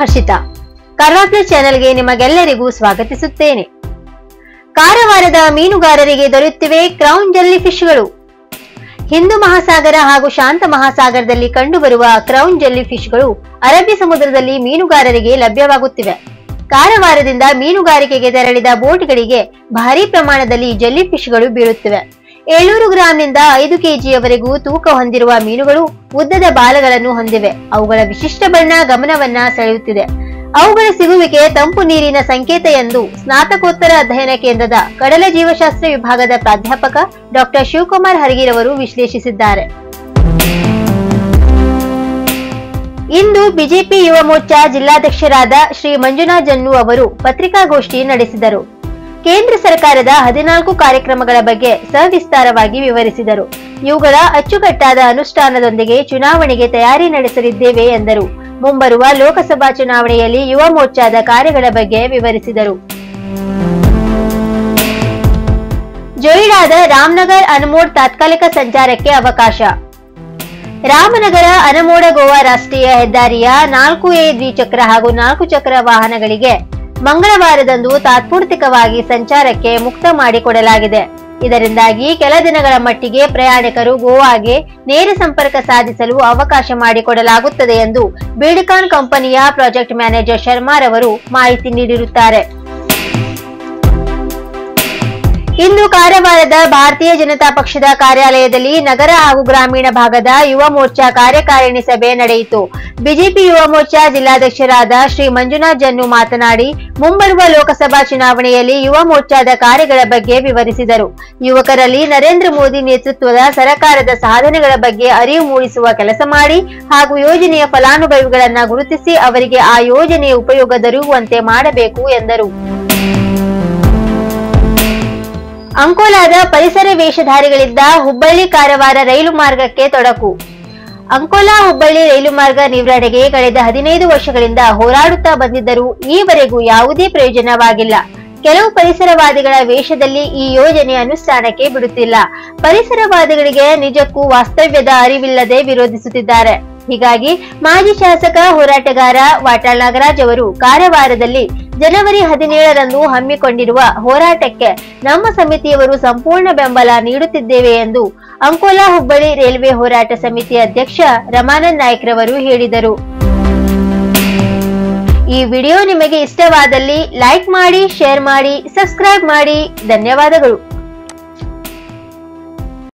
Harshita Karva plus ಚಾನೆಲ್ಗೆ ನಿಮಗೆಲ್ಲರಿಗೂ ಸ್ವಾಗತಿಸುತ್ತೇನೆ ಕಾರವಾರದ ಮೀನುಗಾರರಿಗೆ ದೊರೆಯುತ್ತಿವೆ ಕ್ರೌನ್ ಜೆಲ್ಲಿ ಫಿಶ್ಗಳು ಹಿಂದೂ ಮಹಾಸಾಗರ ಹಾಗೂ ಶಾಂತ ಮಹಾಸಾಗರದಲ್ಲಿ ಕಂಡುಬರುವ ಕ್ರೌನ್ ಜೆಲ್ಲಿ ಫಿಶ್ಗಳು ಅರಬ್ಬಿ ಸಮುದ್ರದಲ್ಲಿ ಮೀನುಗಾರರಿಗೆ ಲಭ್ಯವಾಗುತ್ತಿವೆ ಕಾರವಾರದಿಂದ ಮೀನುಗಾರಿಕೆಗೆ ತೆರಳಿದ ಬೋಟ್ಗಳಿಗೆ ಭಾರೀ ಪ್ರಮಾಣದಲ್ಲಿ ಜೆಲ್ಲಿ ಫಿಶ್ಗಳು ಬೀಳುತ್ತಿವೆ ಏಳ್ನೂರು ಗ್ರಾಂನಿಂದ ಐದು ಕೆಜಿಯವರೆಗೂ ತೂಕ ಹೊಂದಿರುವ ಮೀನುಗಳು ಉದ್ದದ ಬಾಲಗಳನ್ನು ಹೊಂದಿವೆ ಅವುಗಳ ವಿಶಿಷ್ಟ ಬಣ್ಣ ಗಮನವನ್ನ ಸೆಳೆಯುತ್ತಿದೆ ಅವುಗಳ ಸಿಗುವಿಕೆ ತಂಪು ನೀರಿನ ಸಂಕೇತ ಎಂದು ಸ್ನಾತಕೋತ್ತರ ಅಧ್ಯಯನ ಕೇಂದ್ರದ ಕಡಲ ಜೀವಶಾಸ್ತ್ರ ವಿಭಾಗದ ಪ್ರಾಧ್ಯಾಪಕ ಡಾಕ್ಟರ್ ಶಿವಕುಮಾರ್ ಹರಗಿರವರು ವಿಶ್ಲೇಷಿಸಿದ್ದಾರೆ ಇಂದು ಬಿಜೆಪಿ ಯುವ ಮೋರ್ಚಾ ಜಿಲ್ಲಾಧ್ಯಕ್ಷರಾದ ಶ್ರೀ ಮಂಜುನಾಥ್ ಜನ್ನು ಅವರು ಪತ್ರಿಕಾಗೋಷ್ಠಿ ನಡೆಸಿದರು ಕೇಂದ್ರ ಸರ್ಕಾರದ ಹದಿನಾಲ್ಕು ಕಾರ್ಯಕ್ರಮಗಳ ಬಗ್ಗೆ ಸವಿಸ್ತಾರವಾಗಿ ವಿವರಿಸಿದರು ಇವುಗಳ ಅಚ್ಚುಕಟ್ಟಾದ ಅನುಷ್ಠಾನದೊಂದಿಗೆ ಚುನಾವಣೆಗೆ ತಯಾರಿ ನಡೆಸಲಿದ್ದೇವೆ ಎಂದರು ಮುಂಬರುವ ಲೋಕಸಭಾ ಚುನಾವಣೆಯಲ್ಲಿ ಯುವ ಮೋರ್ಚಾದ ಕಾರ್ಯಗಳ ಬಗ್ಗೆ ವಿವರಿಸಿದರು ಜೊಯಿಡಾದ ರಾಮನಗರ್ ಅನಮೋಡ್ ತಾತ್ಕಾಲಿಕ ಸಂಚಾರಕ್ಕೆ ಅವಕಾಶ ರಾಮನಗರ ಅನಮೋಡ ಗೋವಾ ರಾಷ್ಟ್ರೀಯ ಹೆದ್ದಾರಿಯ ನಾಲ್ಕು ಎ ದ್ವಿಚಕ್ರ ಹಾಗೂ ನಾಲ್ಕು ಚಕ್ರ ವಾಹನಗಳಿಗೆ ಮಂಗಳವಾರದಂದು ತಾತ್ಪೂರ್ತಿಕವಾಗಿ ಸಂಚಾರಕ್ಕೆ ಮುಕ್ತ ಮಾಡಿಕೊಡಲಾಗಿದೆ ಇದರಿಂದಾಗಿ ಕೆಲ ದಿನಗಳ ಮಟ್ಟಿಗೆ ಪ್ರಯಾಣಿಕರು ಗೋವಾಗೆ ನೇರ ಸಂಪರ್ಕ ಸಾಧಿಸಲು ಅವಕಾಶ ಮಾಡಿಕೊಡಲಾಗುತ್ತದೆ ಎಂದು ಬೀಡಿಕಾನ್ ಕಂಪನಿಯ ಪ್ರಾಜೆಕ್ಟ್ ಮ್ಯಾನೇಜರ್ ಶರ್ಮಾರವರು ಮಾಹಿತಿ ನೀಡಿರುತ್ತಾರೆ ಇಂದು ಕಾರವಾರದ ಭಾರತೀಯ ಜನತಾ ಪಕ್ಷದ ಕಾರ್ಯಾಲಯದಲ್ಲಿ ನಗರ ಹಾಗೂ ಗ್ರಾಮೀಣ ಭಾಗದ ಯುವ ಮೋರ್ಚಾ ಕಾರ್ಯಕಾರಿಣಿ ಸಭೆ ನಡೆಯಿತು ಬಿಜೆಪಿ ಯುವ ಮೋರ್ಚಾ ಜಿಲ್ಲಾಧ್ಯಕ್ಷರಾದ ಶ್ರೀ ಮಂಜುನಾಥ್ ಜನ್ನು ಮಾತನಾಡಿ ಮುಂಬರುವ ಲೋಕಸಭಾ ಚುನಾವಣೆಯಲ್ಲಿ ಯುವ ಮೋರ್ಚಾದ ಕಾರ್ಯಗಳ ಬಗ್ಗೆ ವಿವರಿಸಿದರು ಯುವಕರಲ್ಲಿ ನರೇಂದ್ರ ಮೋದಿ ನೇತೃತ್ವದ ಸರ್ಕಾರದ ಸಾಧನೆಗಳ ಬಗ್ಗೆ ಅರಿವು ಮೂಡಿಸುವ ಕೆಲಸ ಮಾಡಿ ಹಾಗೂ ಯೋಜನೆಯ ಫಲಾನುಭವಿಗಳನ್ನ ಗುರುತಿಸಿ ಅವರಿಗೆ ಆ ಯೋಜನೆಯ ಉಪಯೋಗ ದೊರೆಯುವಂತೆ ಮಾಡಬೇಕು ಎಂದರು ಅಂಕೋಲಾದ ಪರಿಸರ ವೇಷಧಾರಿಗಳಿದ್ದ ಹುಬ್ಬಳ್ಳಿ ಕಾರವಾರ ರೈಲು ಮಾರ್ಗಕ್ಕೆ ತೊಡಕು ಅಂಕೋಲಾ ಹುಬ್ಬಳ್ಳಿ ರೈಲು ಮಾರ್ಗ ನಿವಾರಣೆಗೆ ಕಳೆದ ಹದಿನೈದು ವರ್ಷಗಳಿಂದ ಹೋರಾಡುತ್ತಾ ಬಂದಿದ್ದರೂ ಈವರೆಗೂ ಯಾವುದೇ ಪ್ರಯೋಜನವಾಗಿಲ್ಲ ಕೆಲವು ಪರಿಸರವಾದಿಗಳ ವೇಷದಲ್ಲಿ ಈ ಯೋಜನೆ ಅನುಷ್ಠಾನಕ್ಕೆ ಬಿಡುತ್ತಿಲ್ಲ ಪರಿಸರವಾದಿಗಳಿಗೆ ನಿಜಕ್ಕೂ ವಾಸ್ತವ್ಯದ ಅರಿವಿಲ್ಲದೆ ವಿರೋಧಿಸುತ್ತಿದ್ದಾರೆ ಹೀಗಾಗಿ ಮಾಜಿ ಶಾಸಕ ಹೋರಾಟಗಾರ ವಾಟಾಳ್ ನಾಗರಾಜ್ ಅವರು ಕಾರವಾರದಲ್ಲಿ ಜನವರಿ ಹದಿನೇಳರಂದು ಹಮ್ಮಿಕೊಂಡಿರುವ ಹೋರಾಟಕ್ಕೆ ನಮ್ಮ ಸಮಿತಿಯವರು ಸಂಪೂರ್ಣ ಬೆಂಬಲ ನೀಡುತ್ತಿದ್ದೇವೆ ಎಂದು ಅಂಕೋಲಾ ಹುಬ್ಬಳ್ಳಿ ರೈಲ್ವೆ ಹೋರಾಟ ಸಮಿತಿ ಅಧ್ಯಕ್ಷ ರಮಾನಂದ್ ನಾಯ್ಕ್ರವರು ಹೇಳಿದರು ಈ ವಿಡಿಯೋ ನಿಮಗೆ ಇಷ್ಟವಾದಲ್ಲಿ ಲೈಕ್ ಮಾಡಿ ಶೇರ್ ಮಾಡಿ ಸಬ್ಸ್ಕ್ರೈಬ್ ಮಾಡಿ ಧನ್ಯವಾದಗಳು